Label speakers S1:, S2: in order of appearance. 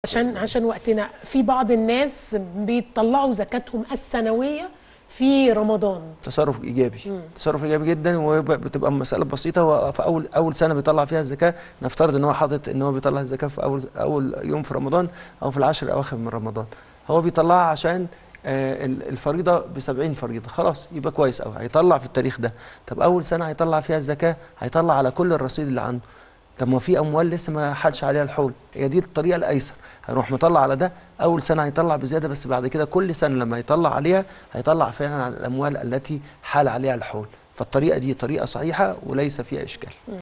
S1: عشان عشان وقتنا في بعض الناس بيطلعوا زكاتهم السنويه في رمضان
S2: تصرف ايجابي تصرف ايجابي جدا وبتبقى مساله بسيطه هو في اول اول سنه بيطلع فيها الزكاه نفترض ان هو حاطط ان هو بيطلع الزكاه في اول اول يوم في رمضان او في العشر الاواخر من رمضان هو بيطلعها عشان آه، ال- الفريضه ب 70 فريضه خلاص يبقى كويس قوي هيطلع في التاريخ ده طب اول سنه هيطلع فيها الزكاه هيطلع على كل الرصيد اللي عنده طب ما في اموال لسه ما حدش عليها الحول هي دي الطريقه الايسر هيروح مطلع على ده اول سنه هيطلع بزياده بس بعد كده كل سنه لما يطلع عليها هيطلع فعلا على الاموال التي حال عليها الحول فالطريقه دي طريقه صحيحه وليس فيها اشكال